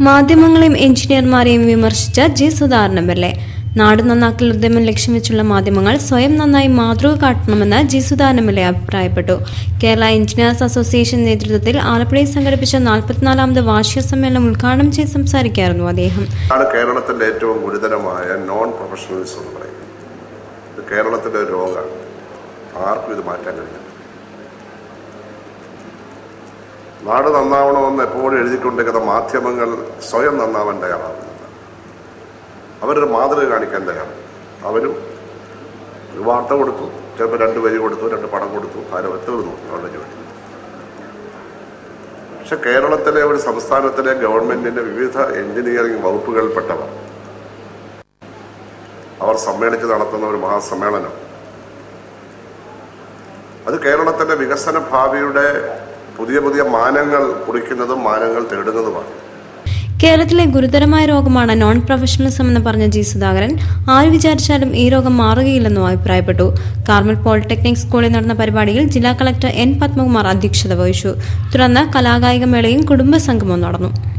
മാധ്യമങ്ങളെയും എഞ്ചിനീയർമാരെയും വിമർശിച്ച G Sudhakaran M L A നാട് നന്നാക്കൽ ഉദ്യമം ലക്ഷ്യം വെച്ചുള്ള മാധ്യമങ്ങൾ സ്വയം നന്നായി മാതൃക കാട്ടണമെന്ന് G Sudhakaran M L A അഭിപ്രായപ്പെട്ടു കേരള എഞ്ചിനീയേഴ്സ് അസോസിയേഷൻ നേതൃത്വത്തിൽ ആലപ്പുഴയിൽ സംഘടിപ്പിച്ച നാൽപ്പത്തിനാലാമത് വാർഷിക സമ്മേളനം ഉദ്ഘാടനം ചെയ്ത് സംസാരിക്കുകയായിരുന്നു അദ്ദേഹം ആണ് കേരളത്തിന്റെ ഏറ്റവും ഗുരുതരമായ നോൺ പ്രൊഫഷണലിസം എന്ന് പറയുന്നത് ഇത് കേരളത്തിന്റെ ഒരു രോഗമാണ് ആർക്കും ഇത് മാറ്റാൻ കഴിയില്ല നാട് നന്നാവണമെന്ന് എപ്പോഴും എഴുതിക്കൊണ്ടിരിക്കുന്ന മാധ്യമങ്ങൾ സ്വയം നന്നാവാൻ തയ്യാറാവുന്നില്ല അവരൊരു മാതൃക കാണിക്കാൻ തയ്യാറാണ് അവരും ഒരു വാർത്ത കൊടുത്തു ചിലപ്പോൾ രണ്ട് വരി കൊടുത്തു രണ്ട് പടം കൊടുത്തു ആരോ തീർന്നു അവരുടെ ജോലി പക്ഷെ കേരളത്തിലെ ഒരു സംസ്ഥാനത്തിലെ ഗവൺമെന്റിന്റെ വിവിധ എഞ്ചിനീയറിംഗ് വകുപ്പുകളിൽപ്പെട്ടവർ അവർ സമ്മേളിച്ച് നടത്തുന്ന ഒരു മഹാസമ്മേളനം അത് കേരളത്തിന്റെ വികസന ഭാവിയുടെ പുതിയ പുതിയ മാനങ്ങൾ കുറിക്കുന്നതും മാനങ്ങൾ തേടുന്നതുമാണ് കേരളത്തിലെ ഗുരുതരമായ രോഗമാണ് നോൺ പ്രൊഫഷണലിസം എന്ന് പറഞ്ഞ ജി സുധാകരൻ ആര് വിചാരിച്ചാലും ഈ രോഗം മാറുകയില്ലെന്നും അഭിപ്രായപ്പെട്ടു കാർമൽ പോളിടെക്നിക് സ്കൂളിൽ നടന്ന പരിപാടിയിൽ ജില്ലാ കളക്ടർ എൻ പത്മകുമാർ അധ്യക്ഷത വഹിച്ചു തുടർന്ന് കലാകായിക മേളയും കുടുംബ സംഗമവും നടന്നു